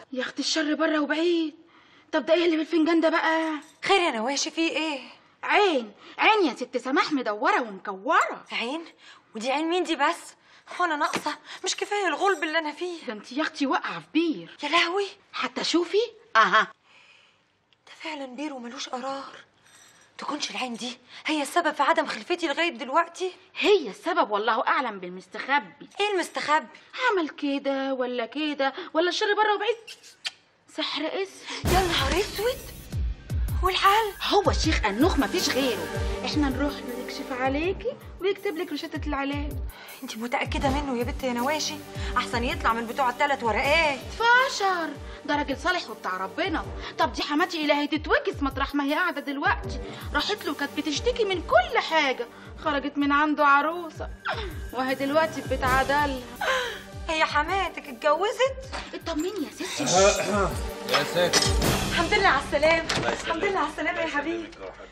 يا اختي الشر بره وبعيد طب ده ايه اللي في الفنجان ده بقى خير يا نواشي في ايه عين عين يا ست سماح مدوره ومكوره عين ودي عين مين دي بس هو انا ناقصه مش كفايه الغلب اللي انا فيه ده انت يا اختي واقعه في بير يا لهوي حتى شوفي اها ده فعلا بير وملوش قرار تكونش العين دي هي السبب في عدم خلفتي لغايه دلوقتي هي السبب والله اعلم بالمستخبي ايه المستخبي عمل كده ولا كده ولا الشر بره وبعيد سحر اسم يا نهار اسود والحل هو الشيخ النوخ مفيش غيره احنا نروح له يكشف عليكي ويكتب لك روشته العلاج انت متاكده منه يا بت يا نواشي احسن يطلع من بتوع الثلاث ورقات فاشر ده راجل صالح وبتاع ربنا طب دي حماتي الهي تتوكس مطرح ما هي قاعده دلوقتي راحت له كانت بتشتكي من كل حاجه خرجت من عنده عروسه وهي دلوقتي في بيت عدل هي حماتك اتجوزت اطمني يا ستي يا ساتر الحمد لله على السلامه الله يسلمك. الحمد لله على السلامه يا حبيبي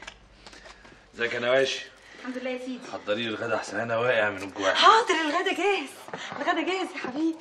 ازيك يا نواشي الحمد لله يا سيدي حضري لي الغدا احسن انا واقع من الجوع حاضر الغدا جاهز الغدا جاهز يا حبيبي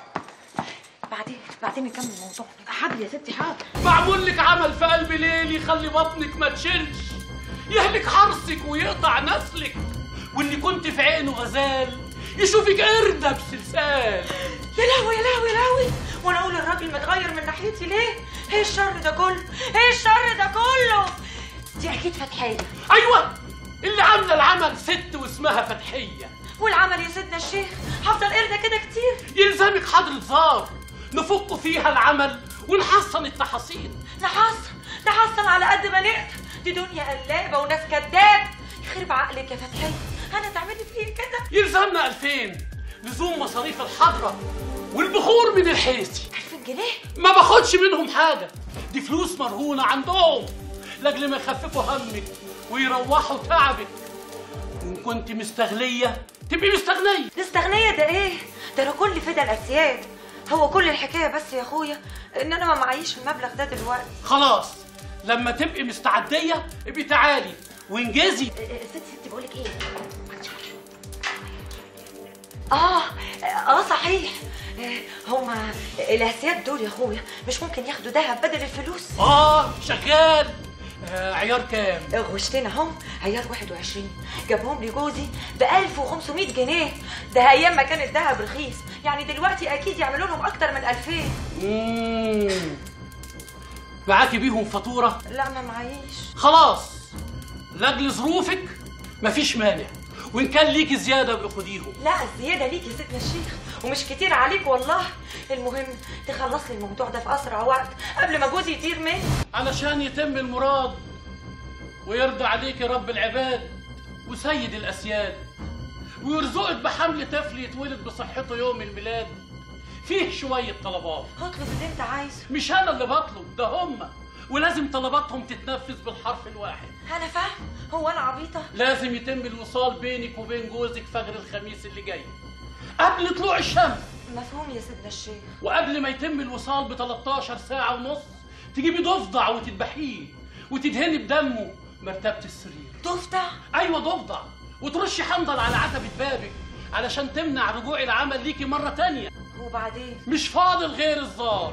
بعدين بعدين نكمل موضوعنا حاضر يا ستي حاضر معمول لك عمل في قلب ليل يخلي بطنك ما تشيلش يهلك حرصك ويقطع نسلك واللي كنت في عينه غزال يشوفك قردة بسلسال يا لهوي يا لهوي يا لهوي وانا اقول الراجل متغير من ناحيتي ليه ايه الشر ده كله ايه الشر ده كله دي اكيد فتحيه ايوه اللي عامله العمل ست واسمها فتحيه والعمل يا سيدنا الشيخ هفضل قرده كده كتير يلزمك حضرة زار نفك فيها العمل ونحصن التحاصيل نحصن نحصن على قد ما نقدر دي دنيا قلابه وناس كداب يخرب عقلك يا فتحيه انا تعملي فيا كده يلزمنا ألفين لزوم مصاريف الحضرة والبخور من الحيسي 2000 جنيه ما باخدش منهم حاجة دي فلوس مرهونة عندهم لأجل ما يخففوا همك ويروحوا تعبك وإن كنت مستغلية تبقي مستغنية الاستغنية ده ايه؟ ده انا كل فدا الاسياد هو كل الحكاية بس يا اخويا ان انا ما معيش المبلغ ده دلوقتي خلاص لما تبقي مستعدية ابقي تعالي وانجزي ستي ستي بقولك ايه؟ اه اه صحيح آه، هما الاسياد دول يا اخويا مش ممكن ياخدوا دهب بدل الفلوس آه شغال آه عيار كام غشتنا هم عيار 21 جابهم لي جوزي ب 1500 جنيه ده ايام ما كان الدهب رخيص يعني دلوقتي اكيد يعملوا لهم اكتر من 2000 مم. معاكي بيهم فاتورة لا ما معيش خلاص لاجل ظروفك مفيش مانع وان كان ليكي زياده ابقي خديهم لا الزياده ليك يا سيدنا الشيخ ومش كتير عليك والله المهم تخلص لي الموضوع ده في اسرع وقت قبل ما جوزي يطير مني علشان يتم المراد ويرضى عليك رب العباد وسيد الاسياد ويرزقك بحمل طفل يتولد بصحته يوم الميلاد فيه شويه طلبات هطلب اللي انت عايزه مش انا اللي بطلب ده هم ولازم طلباتهم تتنفذ بالحرف الواحد انا فاهم هو انا عبيطه لازم يتم الوصال بينك وبين جوزك فجر الخميس اللي جاي قبل طلوع الشمس مفهوم يا سيدنا الشيخ وقبل ما يتم الوصال ب 13 ساعة ونص تجيبي ضفدع وتذبحيه وتدهني بدمه مرتبة السرير ضفدع أيوة ضفدع وترشي حنظل على عتبة بابك علشان تمنع رجوع العمل ليكي مرة تانية وبعدين مش فاضل غير الزار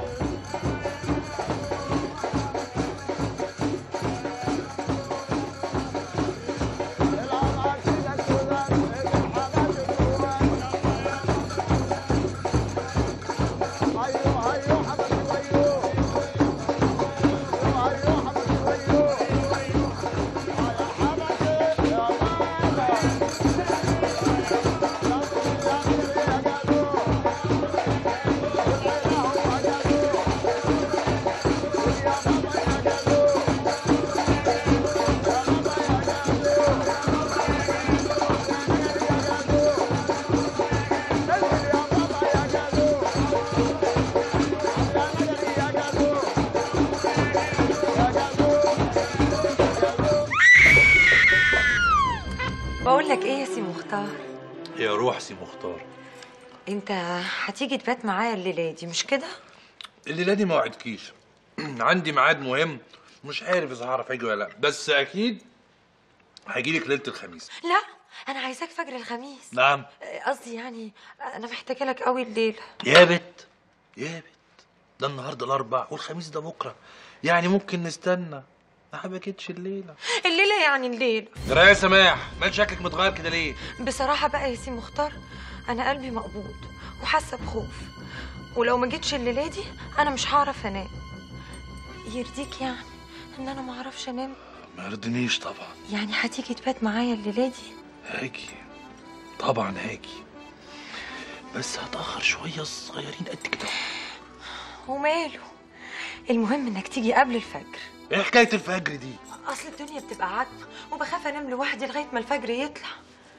بقول لك ايه يا سي مختار يا روح سي مختار انت هتيجي تبات معايا الليله دي مش كده الليله دي ما وعدكيش عندي ميعاد مهم مش عارف اذا هعرف اجي ولا لا بس اكيد هجيلك ليله الخميس لا انا عايزاك فجر الخميس نعم قصدي يعني انا محتاجه لك قوي الليله يا بت يا بت ده النهارده الاربع والخميس ده بكره يعني ممكن نستنى ما حبكتش الليله الليله يعني الليل جرى يا سماح مال شكلك متغير كده ليه بصراحه بقى يا سي مختار انا قلبي مقبوض وحاسه بخوف ولو ما جيتش الليله دي انا مش هعرف انام يرضيك يعني ان انا ما اعرفش انام ما يرضنيش طبعا يعني هتيجي تبات معايا الليله دي هاجي طبعا هاجي بس هتاخر شويه صغيرين قد كده وماله المهم انك تيجي قبل الفجر ايه حكايه الفجر دي اصل الدنيا بتبقى عتمه وبخاف انام لوحدي لغايه ما الفجر يطلع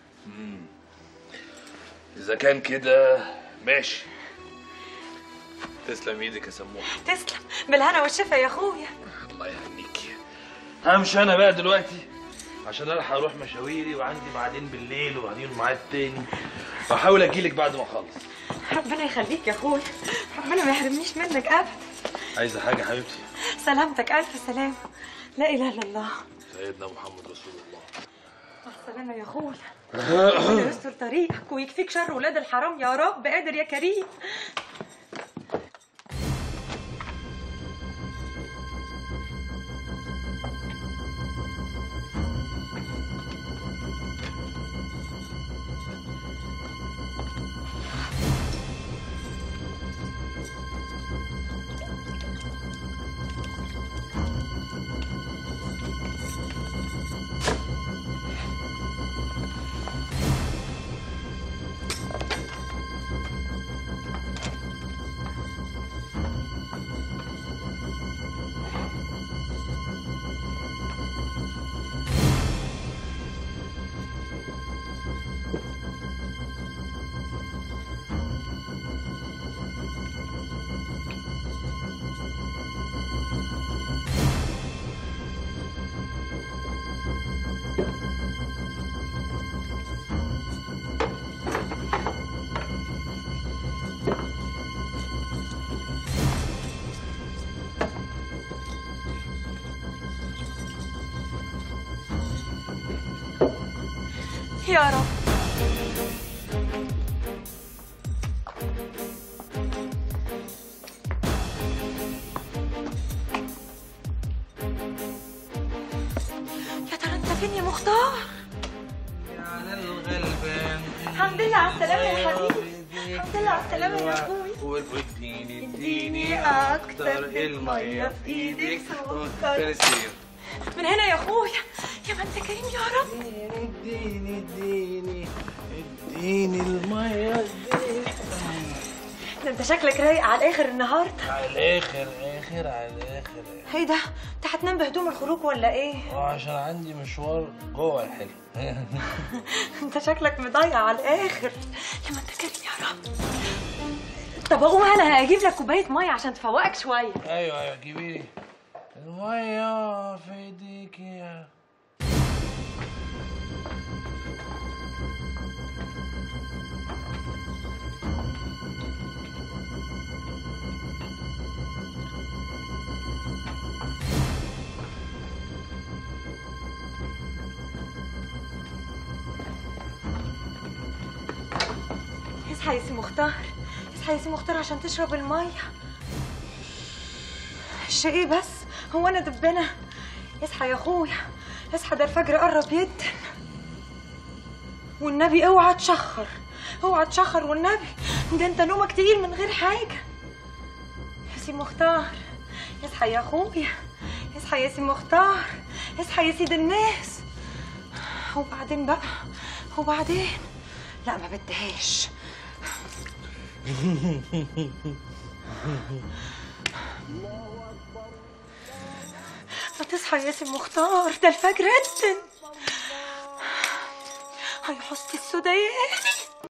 اذا كان كده ماشي تسلم ايدك يا سموحه تسلم بالهنا والشفا يا اخويا الله يهنيكي همشي انا بقى دلوقتي عشان الحق اروح مشاويري وعندي بعدين بالليل وبعدين ميعاد تاني واحاول اجيلك بعد ما اخلص ربنا يخليك يا اخويا ربنا ما يحرمنيش منك ابدا عايزه حاجه حبيبتي سلامتك الف سلامه لا اله الا الله سيدنا محمد رسول الله مع السلامه يا اخويا ربنا يستر طريقك ويكفيك شر ولاد الحرام يا رب قادر يا كريم يا رب يا ترى انت فين يا مختار على الغلبان الحمد لله على السلامة يا حبيبي الحمد لله على السلامة يا اخوي واديني اديني اكتر المية في ايدك سكر من هنا يا اخويا يا ما انت كريم يا رب اديني اديني اديني الميه ده انت شكلك رايق على الاخر النهارده على الاخر اخر على الاخر ايه ده انت هتنام بهدوم الخروج ولا ايه وعشان عندي مشوار جوه الحلم انت شكلك مضيع على الاخر يا ما انت كريم يا رب طب اقوم انا هجيب لك كوبايه ميه عشان تفوقك شويه ايوه ايوه جيبي لي الميه في ايديك يا اصحى يا سي مختار اصحى يا سي مختار عشان تشرب الميه الشيء ايه بس هو انا دبانه اصحى يا اخويا اصحى ده الفجر قرب جدا والنبي اوعى تشخر اوعى تشخر والنبي ده انت نومك تقيل من غير حاجه يا سي مختار اصحى يا اخويا اصحى يا سي مختار اصحى يا سيد الناس وبعدين بقى وبعدين لا ما بدهاش ما تصحى يا سي مختار ده الفجر ادن هاي حسن السوداء